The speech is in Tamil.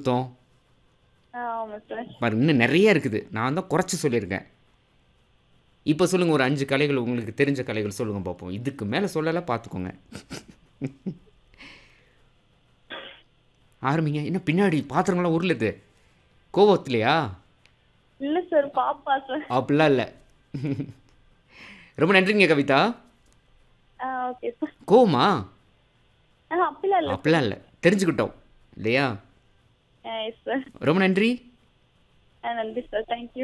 சுத்தம் ஆ ஆமாம் சார் பாருங்க இன்னும் நிறைய இருக்குது நான் தான் குறைச்சி சொல்லியிருக்கேன் இப்போ சொல்லுங்கள் ஒரு அஞ்சு கலைகள் உங்களுக்கு தெரிஞ்ச கலைகள் சொல்லுங்கள் பார்ப்போம் இதுக்கு மேலே சொல்லலை பார்த்துக்கோங்க ஆரம்பிங்க என்ன பின்னாடி பாத்திரங்களாம் உருளுது கோவத்துலையா இல்லை சார் பாப்பா சார் அப்படிலாம் இல்லை ரொம்ப நன்றிங்க கவிதா ஆ ஓகே சார் கோவமா ஆ அப்படிலாம் இல்லை அப்படிலாம் இல்லை தெரிஞ்சுக்கிட்டோம் இல்லையா ஆ எஸ் சார் ரொம்ப நன்றி ஆ நன்றி சார் தேங்க்யூ